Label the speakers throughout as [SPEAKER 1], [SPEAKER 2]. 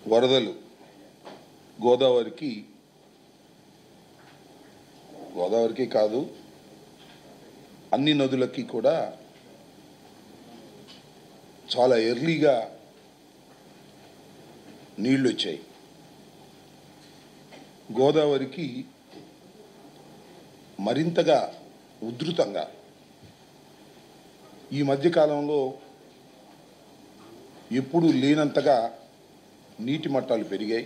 [SPEAKER 1] వరదలు గోదావరికి గోదావరికి కాదు అన్ని నదులకి కూడా చాలా ఎర్లీగా నీళ్లు వచ్చాయి గోదావరికి మరింతగా ఉధృతంగా ఈ మధ్యకాలంలో ఎప్పుడూ లేనంతగా నీటి మట్టాలు పెరిగాయి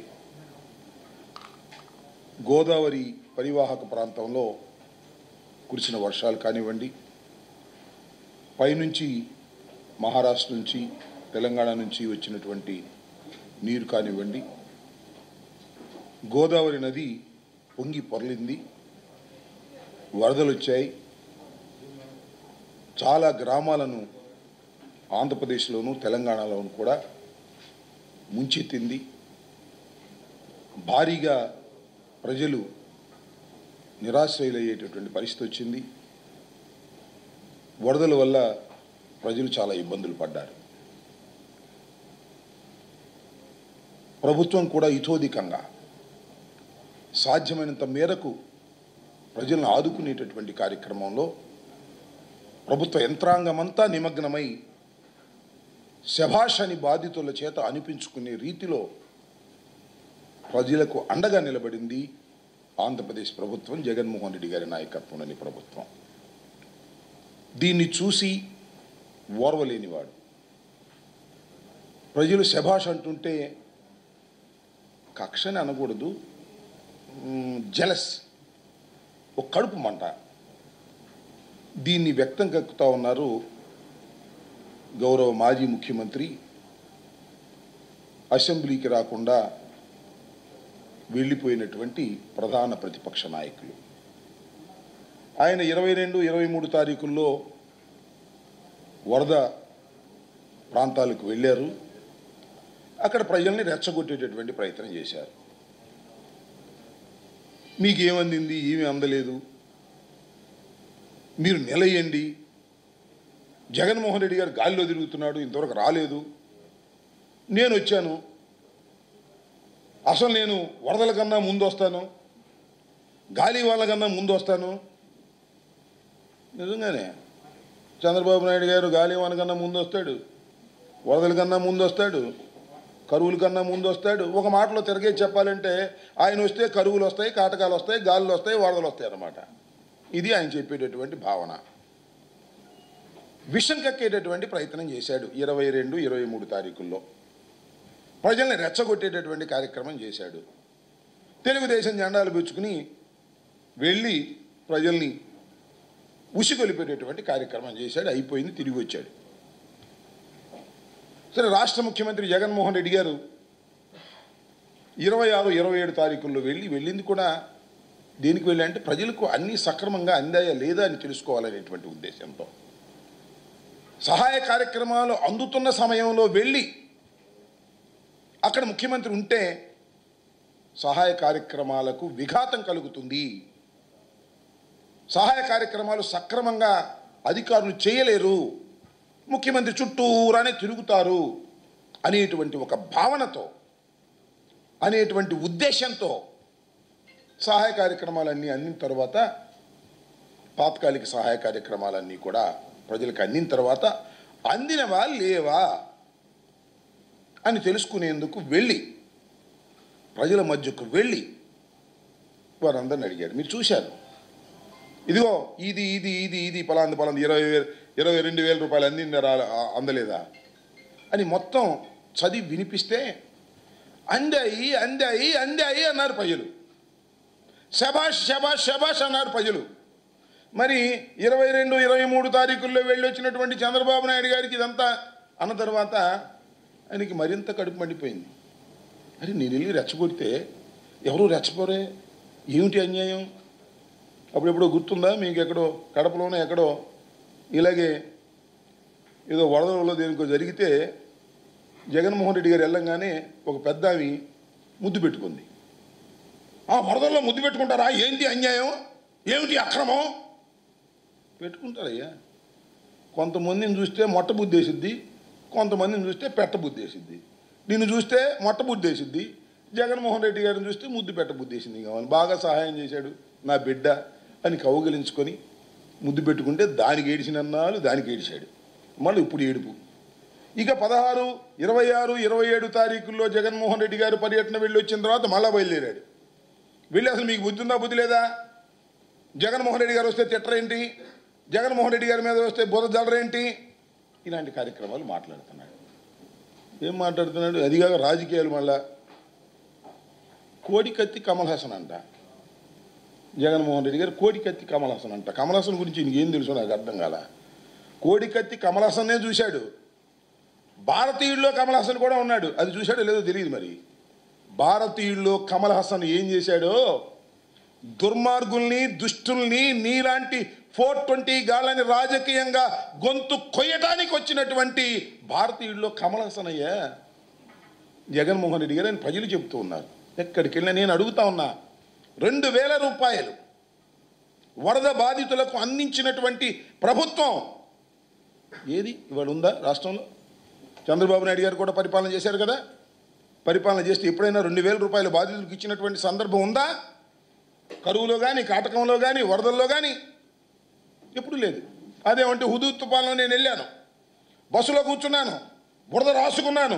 [SPEAKER 1] గోదావరి పరివాహక ప్రాంతంలో కురిసిన వర్షాలు కానివ్వండి పైనుంచి మహారాష్ట్ర నుంచి తెలంగాణ నుంచి వచ్చినటువంటి నీరు కానివ్వండి గోదావరి నది పొంగి పొరలింది వరదలు వచ్చాయి చాలా గ్రామాలను ఆంధ్రప్రదేశ్లోను తెలంగాణలోను కూడా ముంచెత్తింది భారీగా ప్రజలు నిరాశ్రయులయ్యేటటువంటి పరిస్థితి వచ్చింది వరదల వల్ల ప్రజలు చాలా ఇబ్బందులు పడ్డారు ప్రభుత్వం కూడా ఇతోధికంగా సాధ్యమైనంత మేరకు ప్రజలను ఆదుకునేటటువంటి కార్యక్రమంలో ప్రభుత్వ యంత్రాంగమంతా నిమగ్నమై శభాష్ అని బాధితుల చేత అనిపించుకునే రీతిలో ప్రజలకు అండగా నిలబడింది ఆంధ్రప్రదేశ్ ప్రభుత్వం జగన్మోహన్ రెడ్డి గారి నాయకత్వంలోని ప్రభుత్వం దీన్ని చూసి ఓర్వలేనివాడు ప్రజలు శభాష్ అంటుంటే కక్షని అనకూడదు జలస్ ఒక కడుపు మంట దీన్ని వ్యక్తం కక్కుతా ఉన్నారు గౌరవ మాజీ ముఖ్యమంత్రి అసెంబ్లీకి రాకుండా వెళ్ళిపోయినటువంటి ప్రధాన ప్రతిపక్ష నాయకులు ఆయన ఇరవై రెండు ఇరవై మూడు తారీఖుల్లో వరద ప్రాంతాలకు వెళ్ళారు అక్కడ ప్రజల్ని రెచ్చగొట్టేటటువంటి ప్రయత్నం చేశారు మీకేమందింది ఏమీ అందలేదు మీరు నిలయండి జగన్మోహన్ రెడ్డి గారు గాలిలో తిరుగుతున్నాడు ఇంతవరకు రాలేదు నేను వచ్చాను అసలు నేను వరదల కన్నా ముందు వస్తాను గాలి వాళ్ళ కన్నా ముందు వస్తాను నిజంగానే చంద్రబాబు నాయుడు గారు గాలి వాళ్ళ కన్నా ముందు వస్తాడు వరదల కన్నా ముందు వస్తాడు కరువుల కన్నా ముందు వస్తాడు ఒక మాటలో తిరిగే చెప్పాలంటే ఆయన వస్తే కరువులు వస్తాయి కాటకాలు వస్తాయి గాలులు వస్తాయి వరదలు వస్తాయి అన్నమాట ఇది ఆయన చెప్పేటటువంటి భావన విషం కక్కేటటువంటి ప్రయత్నం చేశాడు ఇరవై రెండు ఇరవై మూడు తారీఖుల్లో ప్రజల్ని రెచ్చగొట్టేటటువంటి కార్యక్రమం చేశాడు తెలుగుదేశం జెండాలు పెంచుకుని వెళ్ళి ప్రజల్ని ఉసిగొలిపేటటువంటి కార్యక్రమం చేశాడు అయిపోయింది తిరిగి వచ్చాడు సరే రాష్ట్ర ముఖ్యమంత్రి జగన్మోహన్ రెడ్డి గారు ఇరవై ఆరు ఇరవై ఏడు తారీఖుల్లో వెళ్ళి వెళ్ళింది కూడా దేనికి వెళ్ళి అంటే ప్రజలకు అన్నీ సక్రమంగా అందాయా లేదా అని తెలుసుకోవాలనేటువంటి ఉద్దేశంతో సహాయ కార్యక్రమాలు అందుతున్న సమయంలో వెళ్ళి అక్కడ ముఖ్యమంత్రి ఉంటే సహాయ కార్యక్రమాలకు విఘాతం కలుగుతుంది సహాయ కార్యక్రమాలు సక్రమంగా అధికారులు చేయలేరు ముఖ్యమంత్రి చుట్టూరానే తిరుగుతారు అనేటువంటి ఒక భావనతో అనేటువంటి ఉద్దేశంతో సహాయ కార్యక్రమాలన్నీ అందిన తర్వాత తాత్కాలిక సహాయ కార్యక్రమాలన్నీ కూడా ప్రజలకు అందిన తర్వాత అందినవా లేవా అని తెలుసుకునేందుకు వెళ్ళి ప్రజల మధ్యకు వెళ్ళి వారందరిని అడిగారు మీరు చూశారు ఇదిగో ఇది ఇది ఇది ఇది పలాంది పలాంది ఇరవై వేలు ఇరవై రెండు వేల రూపాయలు అందిందా రా- ఆ- అందలేదా అని మొత్తం చదివి వినిపిస్తే అందాయి అందాయి అందాయి అన్నారు ప్రజలు శబాష్ శబాష్ శబాష్ అన్నారు ప్రజలు మరి ఇరవై రెండు ఇరవై మూడు తారీఖుల్లో వెళ్ళి వచ్చినటువంటి చంద్రబాబు నాయుడు గారికి ఇదంతా అన్న తర్వాత ఆయనకి మరింత కడుపు మండిపోయింది అరే నేను వెళ్ళి రెచ్చగొడితే ఎవరు రెచ్చపోరే ఏమిటి అన్యాయం అప్పుడెప్పుడో గుర్తుందా మీకు ఎక్కడో కడపలోనే ఎక్కడో ఇలాగే ఏదో వరదలలో దేనికో జరిగితే జగన్మోహన్ రెడ్డి గారు వెళ్ళంగానే ఒక పెద్ద ఆమె ముద్దు పెట్టుకుంది ఆ వరదల్లో ముద్దు పెట్టుకుంటారా ఏంటి అన్యాయం ఏమిటి అక్రమం పెట్టుకుంటారయ్యా కొంతమందిని చూస్తే మొట్ట బుద్ధి వేసిద్ది కొంతమందిని చూస్తే పెట్ట బుద్ధి వేసిద్ది నిన్ను చూస్తే మొట్ట బుద్ధేసిద్ది జగన్మోహన్ రెడ్డి గారిని చూస్తే ముద్దు పెట్ట బుద్ధేసింది కావాలి బాగా సహాయం చేశాడు నా బిడ్డ అని కౌగిలించుకొని ముద్దు పెట్టుకుంటే దానికి ఏడిచినన్నాళ్ళు దానికి ఏడిచాడు మళ్ళీ ఇప్పుడు ఏడుపు ఇక పదహారు ఇరవై ఆరు ఇరవై ఏడు తారీఖుల్లో జగన్మోహన్ రెడ్డి గారు పర్యటన వెళ్ళి వచ్చిన తర్వాత మళ్ళా బయలుదేరాడు వెళ్ళి అసలు మీకు బుద్ధి ఉందా బుద్ధి లేదా జగన్మోహన్ రెడ్డి గారు వస్తే తిట్టరేంటి జగన్మోహన్ రెడ్డి గారి మీద వస్తే బుధ జలరేంటి ఇలాంటి కార్యక్రమాలు మాట్లాడుతున్నాడు ఏం మాట్లాడుతున్నాడు అదిగాక రాజకీయాలు మళ్ళా కోడికత్తి కమల్ హాసన్ అంట జగన్మోహన్ రెడ్డి గారు కోడికత్తి కమల్ హాసన్ అంట కమల్ హాసన్ గురించి నీకేం తెలుసు నాకు అర్థం కాల కోడికత్తి కమల్ హాసన్నే చూశాడు భారతీయుల్లో కమల్ హాసన్ కూడా ఉన్నాడు అది చూశాడో లేదో తెలియదు మరి భారతీయుల్లో కమల్ హాసన్ ఏం చేశాడో దుర్మార్గుల్ని దుష్టుల్ని నీలాంటి ఫోర్ ట్వంటీ గాళ్ళని రాజకీయంగా గొంతు కొయ్యటానికి వచ్చినటువంటి భారతీయుల్లో కమల్ హాసన్ అయ్యా జగన్మోహన్ రెడ్డి గారు అని ప్రజలు చెప్తూ ఉన్నారు ఎక్కడికి వెళ్ళినా నేను అడుగుతా ఉన్నా రెండు వేల రూపాయలు వరద బాధితులకు అందించినటువంటి ప్రభుత్వం ఏది ఇవాళ ఉందా రాష్ట్రంలో చంద్రబాబు నాయుడు గారు కూడా పరిపాలన చేశారు కదా పరిపాలన చేస్తే ఎప్పుడైనా రెండు వేల రూపాయలు బాధితులకు ఇచ్చినటువంటి సందర్భం ఉందా కరువులో కానీ కాటకంలో కానీ వరదల్లో కానీ ఎప్పుడు లేదు అదేమంటే హుదూ తుఫాన్లో నేను వెళ్ళాను బస్సులో కూర్చున్నాను బురద రాసుకున్నాను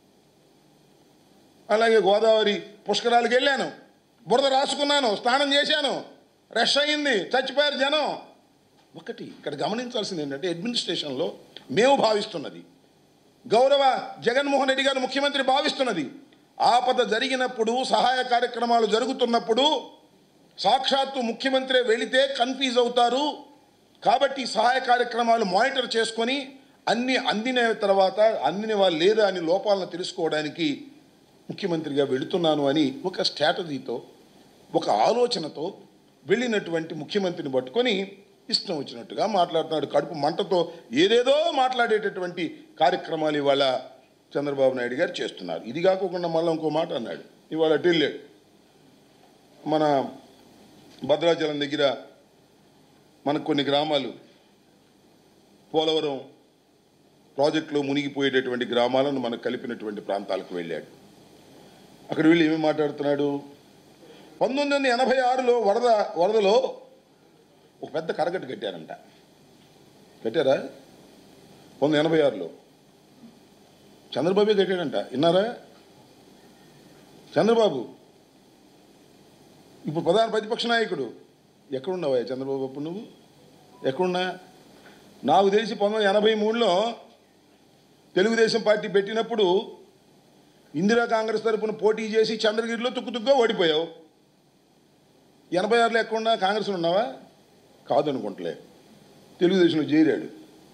[SPEAKER 1] అలాగే గోదావరి పుష్కరాలకు వెళ్ళాను బురద రాసుకున్నాను స్నానం చేశాను రష్ అయింది చచ్చిపోయారు జనం ఒకటి ఇక్కడ గమనించాల్సింది ఏంటంటే అడ్మినిస్ట్రేషన్లో మేము భావిస్తున్నది గౌరవ జగన్మోహన్ రెడ్డి గారు ముఖ్యమంత్రి భావిస్తున్నది ఆపద జరిగినప్పుడు సహాయ కార్యక్రమాలు జరుగుతున్నప్పుడు సాక్షాత్తు ముఖ్యమంత్రి వెళితే కన్ఫ్యూజ్ అవుతారు కాబట్టి సహాయ కార్యక్రమాలు మానిటర్ చేసుకొని అన్ని అందిన తర్వాత అందిన వాళ్ళు లేదా అని లోపాలను తెలుసుకోవడానికి ముఖ్యమంత్రిగా వెళుతున్నాను అని ఒక స్ట్రాటజీతో ఒక ఆలోచనతో వెళ్ళినటువంటి ముఖ్యమంత్రిని పట్టుకొని ఇష్టం వచ్చినట్టుగా మాట్లాడుతున్నాడు కడుపు మంటతో ఏదేదో మాట్లాడేటటువంటి కార్యక్రమాలు ఇవాళ చంద్రబాబు నాయుడు గారు చేస్తున్నారు ఇది కాకుండా మళ్ళీ ఇంకో మాట అన్నాడు ఇవాళ అటు వెళ్ళాడు మన భద్రాచలం దగ్గర మనకు కొన్ని గ్రామాలు పోలవరం ప్రాజెక్టులో మునిగిపోయేటటువంటి గ్రామాలను మనకు కలిపినటువంటి ప్రాంతాలకు వెళ్ళాడు అక్కడ వెళ్ళి ఏమి మాట్లాడుతున్నాడు పంతొమ్మిది వందల ఎనభై ఆరులో వరద వరదలో ఒక పెద్ద కరగట్టు కట్టారంట కట్టారా పంతొమ్మిది ఎనభై ఆరులో చంద్రబాబే కట్టాడంట విన్నారా చంద్రబాబు ఇప్పుడు ప్రధాన ప్రతిపక్ష నాయకుడు ఎక్కడున్నావా చంద్రబాబు అప్పుడు నువ్వు ఎక్కడున్నా నాకు తెలిసి పంతొమ్మిది వందల ఎనభై మూడులో తెలుగుదేశం పార్టీ పెట్టినప్పుడు ఇందిరా కాంగ్రెస్ తరపున పోటీ చేసి చంద్రగిరిలో తుక్కు తుక్కుగా ఓడిపోయావు ఎనభై ఆరులో ఎక్కడున్నా కాంగ్రెస్లో ఉన్నావా కాదనుకుంటలే తెలుగుదేశంలో చేరాడు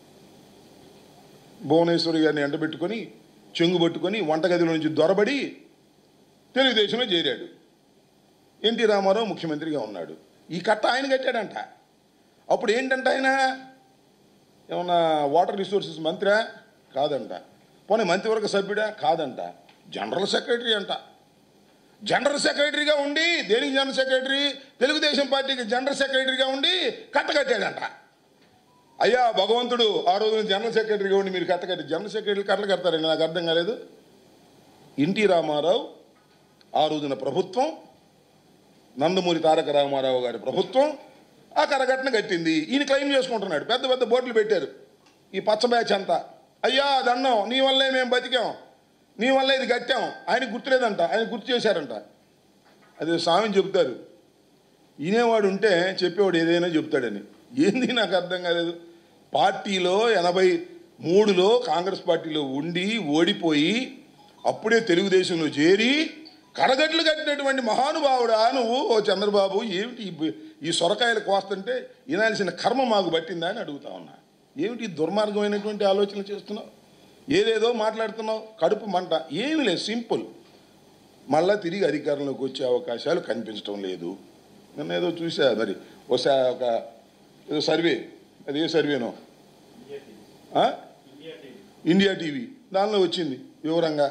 [SPEAKER 1] భువనేశ్వరి గారిని ఎండబెట్టుకొని చెంగు పట్టుకొని వంటగదిలో నుంచి దొరబడి తెలుగుదేశంలో చేరాడు ఎన్టీ రామారావు ముఖ్యమంత్రిగా ఉన్నాడు ఈ కట్ట ఆయన కట్టాడంట అప్పుడు ఏంటంట ఆయన ఏమన్నా వాటర్ రిసోర్సెస్ మంత్రా కాదంట పోనీ మంత్రివర్గ సభ్యుడా కాదంట జనరల్ సెక్రటరీ అంట జనరల్ సెక్రటరీగా ఉండి దేనికి జనరల్ సెక్రటరీ తెలుగుదేశం పార్టీకి జనరల్ సెక్రటరీగా ఉండి కట్ట కట్టాడంట అయ్యా భగవంతుడు ఆ రోజున జనరల్ సెక్రటరీగా ఉండి మీరు కట్ట కట్టి జనరల్ సెక్రటరీ కట్టలు కడతారండి నాకు అర్థం కాలేదు ఎన్టీ రామారావు ఆ రోజున ప్రభుత్వం నందమూరి తారక రామారావు గారి ప్రభుత్వం ఆ కరగట్టను కట్టింది ఈయన క్లెయిమ్ చేసుకుంటున్నాడు పెద్ద పెద్ద బోర్డులు పెట్టారు ఈ పచ్చ బ్యాచ్ అంతా అయ్యా దండం నీ వల్లే మేము బతికాం నీ వల్ల ఇది కట్టాం ఆయన గుర్తులేదంట ఆయన గుర్తు చేశారంట అది స్వామి చెప్తారు వినేవాడు ఉంటే చెప్పేవాడు ఏదైనా చెప్తాడని ఏంది నాకు అర్థం కాలేదు పార్టీలో ఎనభై మూడులో కాంగ్రెస్ పార్టీలో ఉండి ఓడిపోయి అప్పుడే తెలుగుదేశంలో చేరి కరగట్లు కట్టినటువంటి మహానుభావుడా నువ్వు ఓ చంద్రబాబు ఏమిటి ఈ బ- ఈ సొరకాయలు కోస్తుంటే వినాల్సిన కర్మ మాకు పట్టిందా అని అడుగుతా ఉన్నా ఏమిటి ఈ దుర్మార్గమైనటువంటి ఆలోచనలు చేస్తున్నావు ఏదేదో మాట్లాడుతున్నావు కడుపు మంట ఏమి లేదు సింపుల్ మళ్ళా తిరిగి అధికారంలోకి వచ్చే అవకాశాలు కనిపించడం లేదు నిన్న ఏదో చూసా మరి ఒకసా ఒక ఏదో సర్వే అది ఏ సర్వేనో ఆ? ఇండియా టీవీ దానిలో వచ్చింది వివరంగా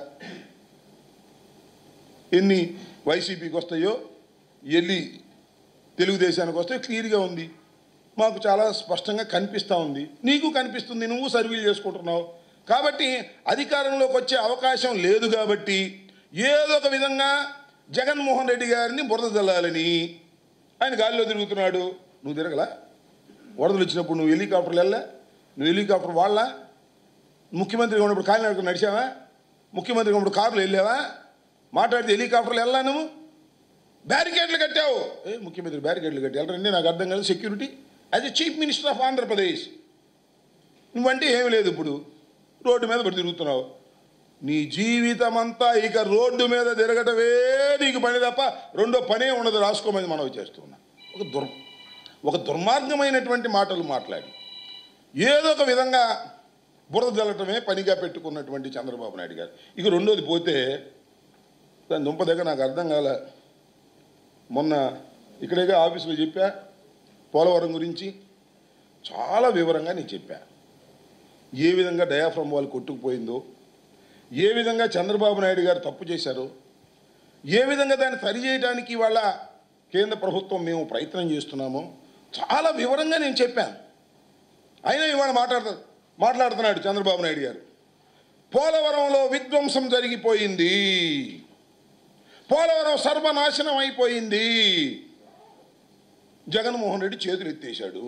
[SPEAKER 1] ఎన్ని వైసీపీకి వస్తాయో ఎన్ని తెలుగుదేశానికి వస్తాయో క్లియర్గా ఉంది మాకు చాలా స్పష్టంగా కనిపిస్తూ ఉంది నీకు కనిపిస్తుంది నువ్వు సర్వీలు చేసుకుంటున్నావు కాబట్టి అధికారంలోకి వచ్చే అవకాశం లేదు కాబట్టి ఏదో ఒక విధంగా జగన్మోహన్ రెడ్డి గారిని బురద జల్లాలని ఆయన గాలిలో తిరుగుతున్నాడు నువ్వు తిరగలా వరదలు వచ్చినప్పుడు నువ్వు హెలికాప్టర్లు వెళ్ళా నువ్వు హెలికాప్టర్ వాళ్ళ ముఖ్యమంత్రిగా ఉన్నప్పుడు కాలినడక నడిచావా ముఖ్యమంత్రిగా ఉన్నప్పుడు కారులో వెళ్ళావా మాట్లాడితే హెలికాప్టర్లు వెళ్ళా నువ్వు బ్యారికేడ్లు కట్టావు ఏ ముఖ్యమంత్రి బ్యారికేడ్లు కట్టి వెళ్ళరండి నాకు అర్థం కాదు security as a chief minister of Andhra Pradesh నువ్వంటే ఏమి లేదు ఇప్పుడు రోడ్డు మీద పడి తిరుగుతున్నావు నీ జీవితం అంతా ఇక రోడ్డు మీద తిరగటమే నీకు పని తప్ప రెండో పనే ఉండదు రాసుకోమని మనం చేస్తున్నా ఒక దుర్ ఒక దుర్మార్గమైనటువంటి మాటలు మాట్లాడి ఏదో ఒక విధంగా బురద జల్లటమే పనిగా పెట్టుకున్నటువంటి చంద్రబాబు నాయుడు గారు ఇక రెండోది పోతే దాని దుంప దగ్గర నాకు అర్థం కాలే మొన్న ఇక్కడేగా ఆఫీసులో చెప్పా పోలవరం గురించి చాలా వివరంగా నేను చెప్పా ఏ విధంగా డయాఫ్రమ్ వాళ్ళు కొట్టుకుపోయిందో ఏ విధంగా చంద్రబాబు నాయుడు గారు తప్పు చేశారో ఏ విధంగా దాన్ని సరిచేయడానికి వాళ్ళ కేంద్ర ప్రభుత్వం మేము ప్రయత్నం చేస్తున్నామో చాలా వివరంగా నేను చెప్పాను అయినా ఇవాళ మాట్లాడుతారు మాట్లాడుతున్నాడు చంద్రబాబు నాయుడు గారు పోలవరంలో విధ్వంసం జరిగిపోయింది పోలవరం సర్వనాశనం అయిపోయింది జగన్మోహన్ రెడ్డి చేతులు ఎత్తేశాడు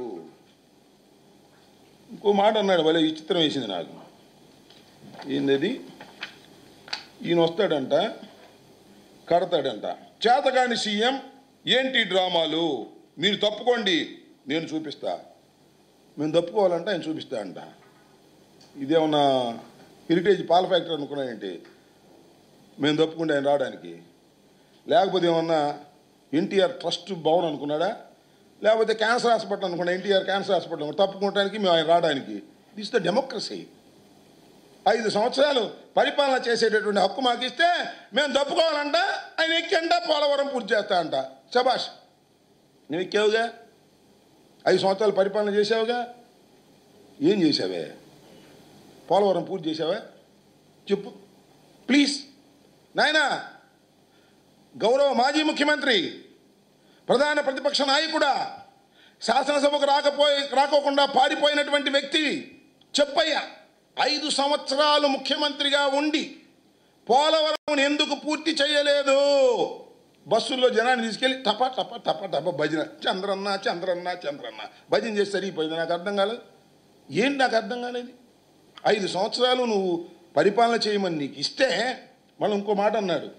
[SPEAKER 1] ఇంకో మాట అన్నాడు భలే విచిత్రం వేసింది నాకు ఏందది ఈయన వస్తాడంట కడతాడంట చేతకాని సీఎం ఏంటి డ్రామాలు మీరు తప్పుకోండి నేను చూపిస్తా మేము తప్పుకోవాలంటే ఆయన చూపిస్తా అంట ఇదేమన్నా హెరిటేజ్ పాల ఫ్యాక్టరీ అనుకున్నాయంటే మేము తప్పుకుంటే ఆయన రావడానికి లేకపోతే ఏమన్నా ఎన్టీఆర్ ట్రస్ట్ భవన్ అనుకున్నాడా లేకపోతే క్యాన్సర్ హాస్పిటల్ అనుకున్నా ఎన్టీఆర్ క్యాన్సర్ హాస్పిటల్ అనుకున్నా. తప్పుకోవడానికి మేము ఆయన రావడానికి దిస్ ద డెమోక్రసీ ఐదు సంవత్సరాలు పరిపాలన చేసేటటువంటి హక్కు మాకు ఇస్తే మేము తప్పుకోవాలంట ఆయన ఎక్కంట పోలవరం పూర్తి చేస్తా అంట శబాష్ నువ్వు ఎక్కావుగా ఐదు సంవత్సరాలు పరిపాలన చేసావుగా ఏం చేసావే పోలవరం పూర్తి చేసావా చెప్పు ప్లీజ్ నాయనా గౌరవ మాజీ ముఖ్యమంత్రి ప్రధాన ప్రతిపక్ష నాయకుడా శాసనసభకు రాకపోయి రాకోకుండా పారిపోయినటువంటి వ్యక్తి చెప్పయ్యా ఐదు సంవత్సరాలు ముఖ్యమంత్రిగా ఉండి పోలవరం ఎందుకు పూర్తి చేయలేదు బస్సుల్లో జనాన్ని తీసుకెళ్ళి టప టప టప టప భజన చంద్రన్న చంద్రన్న చంద్రన్న భజన చేసి సరిగిపోయింది నాకు అర్థం కాలేదు ఏంటి నాకు అర్థం కాలేదు ఐదు సంవత్సరాలు నువ్వు పరిపాలన చేయమని నీకు ఇస్తే మళ్ళీ ఇంకో మాట అన్నాడు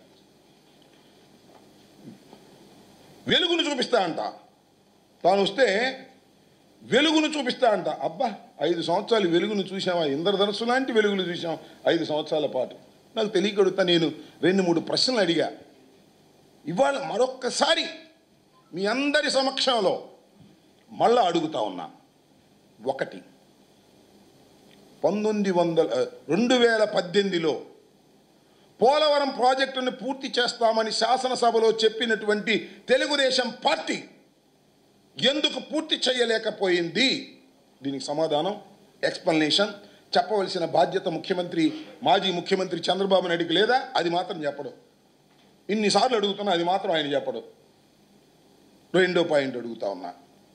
[SPEAKER 1] వెలుగును చూపిస్తా అంట తాను వస్తే వెలుగును చూపిస్తా అంట అబ్బా ఐదు సంవత్సరాలు వెలుగును చూసామా ఇంద్రధనుసు లాంటి వెలుగులు చూసాం ఐదు సంవత్సరాల పాటు నాకు తెలియకడుగుతా నేను రెండు మూడు ప్రశ్నలు అడిగా ఇవాళ మరొక్కసారి మీ అందరి సమక్షంలో మళ్ళా అడుగుతా ఉన్నా ఒకటి పంతొమ్మిది వందల రెండు వేల పద్దెనిమిదిలో పోలవరం ప్రాజెక్టును పూర్తి చేస్తామని శాసనసభలో చెప్పినటువంటి తెలుగుదేశం పార్టీ ఎందుకు పూర్తి చేయలేకపోయింది దీనికి సమాధానం ఎక్స్ప్లెనేషన్ చెప్పవలసిన బాధ్యత ముఖ్యమంత్రి మాజీ ముఖ్యమంత్రి చంద్రబాబు నాయుడికి లేదా అది మాత్రం చెప్పడు ఇన్నిసార్లు అడుగుతున్నా అది మాత్రం ఆయన చెప్పడు రెండో పాయింట్ అడుగుతా ఉన్నా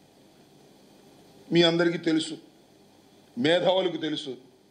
[SPEAKER 1] మీ అందరికీ తెలుసు మేధావులకు తెలుసు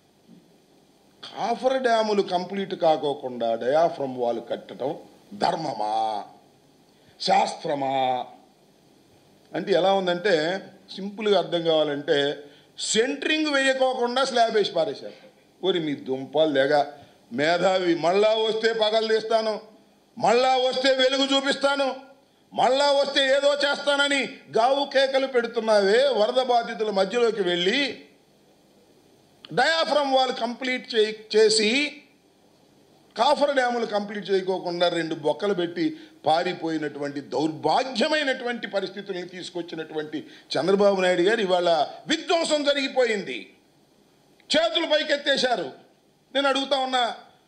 [SPEAKER 1] కాఫర్ డ్యాములు కంప్లీట్ కాకోకుండా డయాఫ్రమ్ వాల్ కట్టడం ధర్మమా శాస్త్రమా అంటే ఎలా ఉందంటే సింపుల్గా అర్థం కావాలంటే సెంట్రింగ్ వేయకోకుండా స్లాబ్ వేసి పారేశారు ఓరి మీ దుంపలు లేగా మేధావి మళ్ళా వస్తే పగలు తీస్తాను మళ్ళా వస్తే వెలుగు చూపిస్తాను మళ్ళా వస్తే ఏదో చేస్తానని గావు కేకలు పెడుతున్నావే వరద బాధితుల మధ్యలోకి వెళ్ళి డయాఫ్రమ్ వాల్ కంప్లీట్ చే చేసి కాఫర్ డ్యాములు కంప్లీట్ చేయకోకుండా రెండు బొక్కలు పెట్టి పారిపోయినటువంటి దౌర్భాగ్యమైనటువంటి పరిస్థితులను తీసుకొచ్చినటువంటి చంద్రబాబు నాయుడు గారు ఇవాళ విధ్వంసం జరిగిపోయింది చేతులు పైకెత్తేశారు నేను అడుగుతా ఉన్నా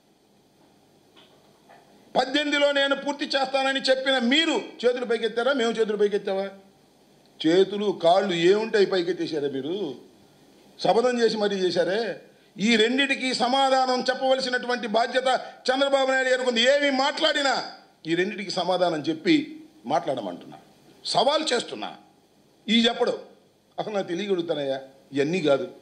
[SPEAKER 1] పద్దెనిమిదిలో నేను పూర్తి చేస్తానని చెప్పిన మీరు చేతులు పైకెత్తారా మేము చేతులు పైకెత్తావా చేతులు కాళ్ళు ఏముంటాయి పైకెత్తేశారా మీరు శపథం చేసి మరీ చేశారే ఈ రెండిటికి సమాధానం చెప్పవలసినటువంటి బాధ్యత చంద్రబాబు నాయుడు గారికి ఉంది ఏమి మాట్లాడినా ఈ రెండిటికి సమాధానం చెప్పి మాట్లాడమంటున్నా సవాల్ చేస్తున్నా ఈ చెప్పడు అసలు నాకు తెలియగలుగుతానయ్యా ఇవన్నీ కాదు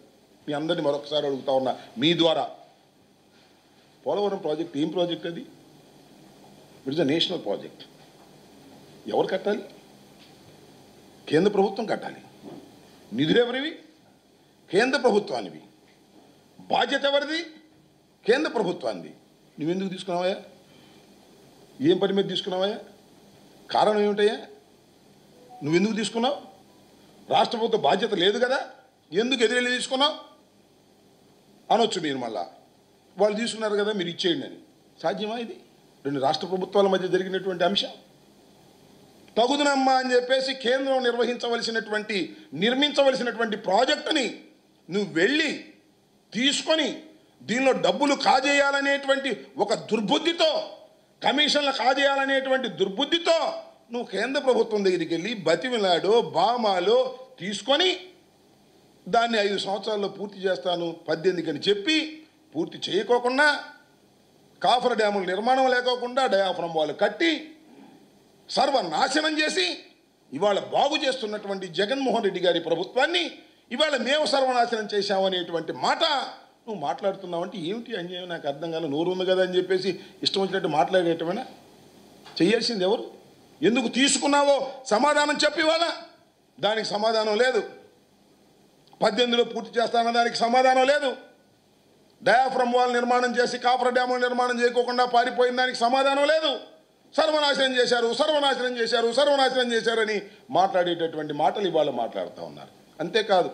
[SPEAKER 1] మీ అందరిని మరొకసారి అడుగుతా ఉన్నా మీ ద్వారా పోలవరం ప్రాజెక్ట్ ఏం ప్రాజెక్ట్ అది it is a national project ఎవరు కట్టాలి కేంద్ర ప్రభుత్వం కట్టాలి నిధులు ఎవరివి కేంద్ర ప్రభుత్వానివి బాధ్యత ఎవరిది కేంద్ర ప్రభుత్వాన్ని నువ్వెందుకు తీసుకున్నావా ఏం పని మీద తీసుకున్నావా కారణం ఏమిటయ్యా నువ్వెందుకు తీసుకున్నావు రాష్ట్ర ప్రభుత్వ బాధ్యత లేదు కదా ఎందుకు ఎదురెళ్ళి తీసుకున్నావు అనొచ్చు మీరు మళ్ళా వాళ్ళు తీసుకున్నారు కదా మీరు ఇచ్చేయండి అని సాధ్యమా ఇది రెండు రాష్ట్ర ప్రభుత్వాల మధ్య జరిగినటువంటి అంశం తగుదనమ్మా అని చెప్పేసి కేంద్రం నిర్వహించవలసినటువంటి నిర్మించవలసినటువంటి ప్రాజెక్టుని నువ్వు వెళ్ళి తీసుకొని దీనిలో డబ్బులు కాజేయాలనేటువంటి ఒక దుర్బుద్ధితో కమిషన్లు కాజేయాలనేటువంటి దుర్బుద్ధితో నువ్వు కేంద్ర ప్రభుత్వం దగ్గరికి వెళ్ళి బతిమిలాడో బామాలో తీసుకొని దాన్ని ఐదు సంవత్సరాల్లో పూర్తి చేస్తాను పద్దెనిమిదికి అని చెప్పి పూర్తి చేయకోకుండా కాఫర్ డ్యాముల నిర్మాణం లేకోకుండా డయాఫ్రమ్ వాళ్ళు కట్టి సర్వనాశనం చేసి ఇవాళ బాగు చేస్తున్నటువంటి జగన్మోహన్ రెడ్డి గారి ప్రభుత్వాన్ని ఇవాళ మేము సర్వనాశనం చేశామనేటువంటి మాట నువ్వు మాట్లాడుతున్నావంటే ఏమిటి అన్యాయం నాకు అర్థం కాదు నోరు ఉంది కదా అని చెప్పేసి ఇష్టం వచ్చినట్టు మాట్లాడేటమేనా చేయాల్సింది ఎవరు ఎందుకు తీసుకున్నావో సమాధానం చెప్పి వాళ్ళ దానికి సమాధానం లేదు పద్దెనిమిదిలో పూర్తి చేస్తానన్న దానికి సమాధానం లేదు డయాఫ్రమ్ వాల్ నిర్మాణం చేసి కాపర్ డ్యాముల నిర్మాణం చేయకోకుండా పారిపోయిన దానికి సమాధానం లేదు సర్వనాశనం చేశారు సర్వనాశనం చేశారు సర్వనాశనం చేశారని మాట్లాడేటటువంటి మాటలు ఇవాళ మాట్లాడుతూ ఉన్నారు అంతేకాదు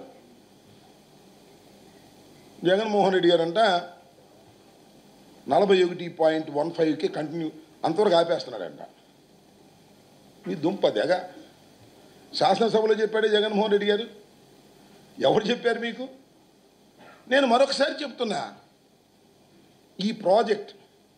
[SPEAKER 1] జగన్మోహన్ రెడ్డి గారంట నలభై ఒకటి పాయింట్ వన్ ఫైవ్కి కంటిన్యూ అంతవరకు ఆపేస్తున్నాడంట మీ దుంప తెగ శాసనసభలో చెప్పాడే జగన్మోహన్ రెడ్డి గారు ఎవరు చెప్పారు మీకు నేను మరొకసారి చెప్తున్నా ఈ ప్రాజెక్ట్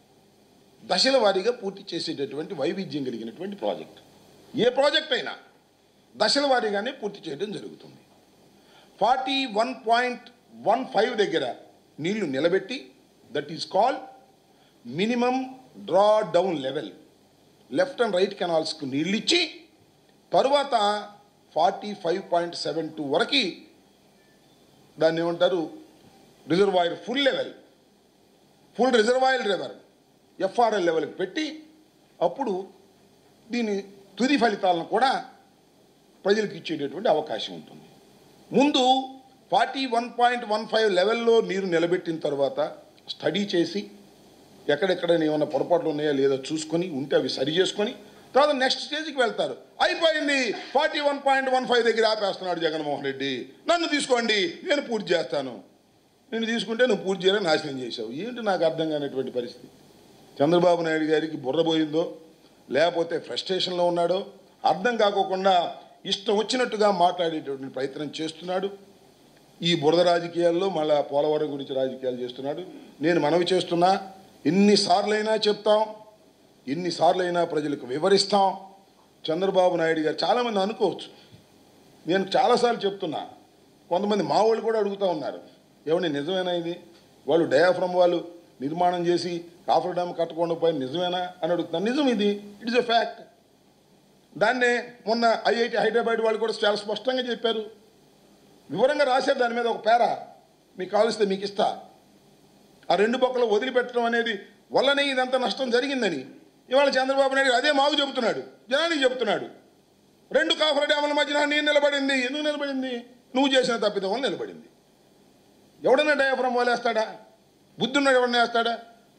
[SPEAKER 1] దశల వారీగా పూర్తి చేసేటటువంటి వైవిధ్యం కలిగినటువంటి ప్రాజెక్ట్ ఏ ప్రాజెక్ట్ అయినా దశల వారీగానే పూర్తి చేయడం జరుగుతుంది forty one point one five దగ్గర నీళ్లు నిలబెట్టి that is call minimum draw down level left and right కెనాల్స్కు నీళ్ళు ఇచ్చి తరువాత forty five point seven two వరకు దాన్ని ఏమంటారు reservoir full level full reservoir level FRL లెవెల్కి పెట్టి అప్పుడు దీని తుది ఫలితాలను కూడా ప్రజలకు ఇచ్చేటటువంటి అవకాశం ఉంటుంది ముందు forty one point one five లెవెల్లో నీరు నిలబెట్టిన తర్వాత స్టడీ చేసి ఎక్కడెక్కడ ఏమైనా పొరపాట్లు ఉన్నాయా లేదో చూసుకొని ఉంటే అవి సరి చేసుకొని తర్వాత నెక్స్ట్ స్టేజ్కి వెళ్తారు అయిపోయింది forty one point one five దగ్గర ఆపేస్తున్నాడు జగన్మోహన్ రెడ్డి నన్ను తీసుకోండి నేను పూర్తి చేస్తాను నేను తీసుకుంటే నువ్వు పూర్తి చేయాలని నాశనం చేశావు ఏంటి నాకు అర్థం కానటువంటి పరిస్థితి చంద్రబాబు నాయుడు గారికి బుర్రపోయిందో లేకపోతే ఫ్రస్ట్రేషన్లో ఉన్నాడో అర్థం కాకోకుండా ఇష్టం వచ్చినట్టుగా మాట్లాడేటటువంటి ప్రయత్నం చేస్తున్నాడు ఈ బురద రాజకీయాల్లో మళ్ళా పోలవరం గురించి రాజకీయాలు చేస్తున్నాడు నేను మనవి చేస్తున్నా ఎన్నిసార్లైనా చెప్తాం ఎన్నిసార్లైనా ప్రజలకు వివరిస్తాం చంద్రబాబు నాయుడు గారు చాలామంది అనుకోవచ్చు నేను చాలాసార్లు చెప్తున్నా కొంతమంది మా వాళ్ళు కూడా అడుగుతూ ఉన్నారు ఏమండి నిజమేనా ఇది వాళ్ళు డయాఫ్రమ్ వాళ్ళు నిర్మాణం చేసి కాఫర్ డ్యామ్ కట్టకుండా పోయి నిజమేనా అని అడుగుతున్నారు నిజం ఇది ఇట్ ఇస్ ఎ ఫ్యాక్ట్ దాన్నే మొన్న ఐఐటి హైదరాబాద్ వాళ్ళు కూడా చాలా స్పష్టంగా చెప్పారు వివరంగా రాశారు దాని మీద ఒక పేర మీకు కావలిస్తే మీకు ఇస్తా ఆ రెండు బొక్కలు వదిలిపెట్టడం అనేది వల్లనే ఇదంతా నష్టం జరిగిందని ఇవాళ చంద్రబాబు నాయుడు అదే మాకు చెబుతున్నాడు జనానికి చెబుతున్నాడు రెండు కాఫర్ డ్యాముల మధ్యన నేను నిలబడింది ఎందుకు నిలబడింది నువ్వు చేసిన తప్పిదం వల్ల నిలబడింది ఎవడన్నా డయాఫ్రమ్ వేస్తాడా బుద్ధున్నాడు ఎవడన్నా వేస్తాడా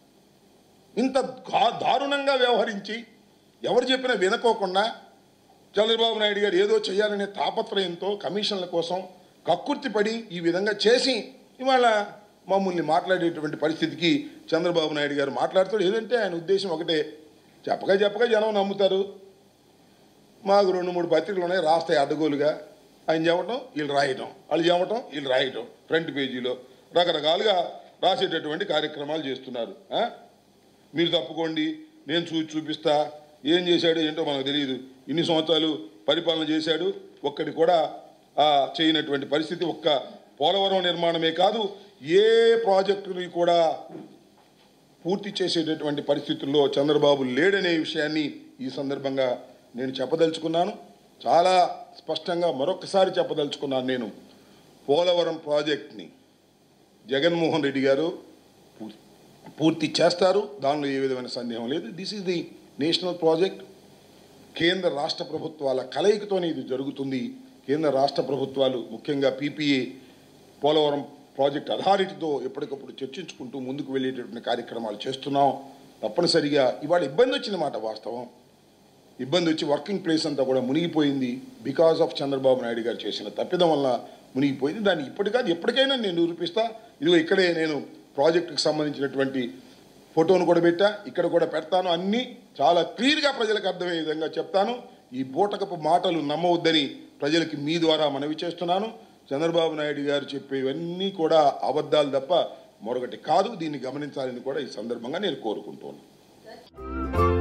[SPEAKER 1] ఇంత గా- దారుణంగా వ్యవహరించి ఎవరు చెప్పినా వినుకోకుండా చంద్రబాబు నాయుడు గారు ఏదో చేయాలనే తాపత్రయంతో కమిషన్ల కోసం కక్కుర్తిపడి ఈ విధంగా చేసి ఇవాళ మమ్మల్ని మాట్లాడేటువంటి పరిస్థితికి చంద్రబాబు నాయుడు గారు మాట్లాడుతాడు ఏదంటే ఆయన ఉద్దేశం ఒకటే చెప్పగా చెప్పగా జనం నమ్ముతారు మాకు రెండు మూడు పత్రికలు ఉన్నాయి రాస్తాయి అడ్డగోలుగా ఆయన చెప్పటం వీళ్ళు రాయటం వాళ్ళు చెప్పటం వీళ్ళు రాయటం ఫ్రంట్ పేజీలో రకరకాలుగా రాసేటటువంటి కార్యక్రమాలు చేస్తున్నారు ఆ? మీరు తప్పుకోండి నేను చూ చూపిస్తా ఏం చేశాడు ఏంటో మనకు తెలియదు ఇన్ని సంవత్సరాలు పరిపాలన చేశాడు ఒక్కటి కూడా ఆ, చేయనటువంటి పరిస్థితి ఒక్క పోలవరం నిర్మాణమే కాదు ఏ ప్రాజెక్టుని కూడా పూర్తి చేసేటటువంటి పరిస్థితుల్లో చంద్రబాబు లేడనే విషయాన్ని ఈ సందర్భంగా నేను చెప్పదలుచుకున్నాను చాలా స్పష్టంగా మరొకసారి చెప్పదలుచుకున్నాను నేను పోలవరం ప్రాజెక్ట్ని జగన్మోహన్ రెడ్డి గారు పూ- పూర్తి చేస్తారు దానిలో ఏ విధమైన సందేహం లేదు this is the national project కేంద్ర రాష్ట్ర ప్రభుత్వాల కలయికతోనే ఇది జరుగుతుంది కేంద్ర రాష్ట్ర ప్రభుత్వాలు ముఖ్యంగా పీపీఏ పోలవరం ప్రాజెక్ట్ అథారిటీతో ఎప్పటికప్పుడు చర్చించుకుంటూ ముందుకు వెళ్ళేటటువంటి కార్యక్రమాలు చేస్తున్నాం తప్పనిసరిగా ఇవాళ ఇబ్బంది వచ్చిన మాట వాస్తవం ఇబ్బంది వచ్చి వర్కింగ్ ప్లేస్ అంతా కూడా మునిగిపోయింది బికాస్ ఆఫ్ చంద్రబాబు నాయుడు గారు చేసిన తప్పిదం వల్ల మునిగిపోయింది దాన్ని ఇప్పటి కాదు ఎప్పటికైనా నేను నిరూపిస్తా ఇదిగో ఇక్కడే నేను ప్రాజెక్టుకి సంబంధించినటువంటి ఫోటోను కూడా పెట్టా ఇక్కడ కూడా పెడతాను అన్నీ చాలా క్లియర్గా ప్రజలకు అర్థమయ్యే విధంగా చెప్తాను ఈ బూటకపు మాటలు నమ్మవద్దని ప్రజలకి మీ ద్వారా మనవి చేస్తున్నాను చంద్రబాబు నాయుడు గారు చెప్పేవన్నీ కూడా అబద్ధాలు తప్ప మరొకటి కాదు దీన్ని గమనించాలని కూడా ఈ సందర్భంగా నేను కోరుకుంటున్నాను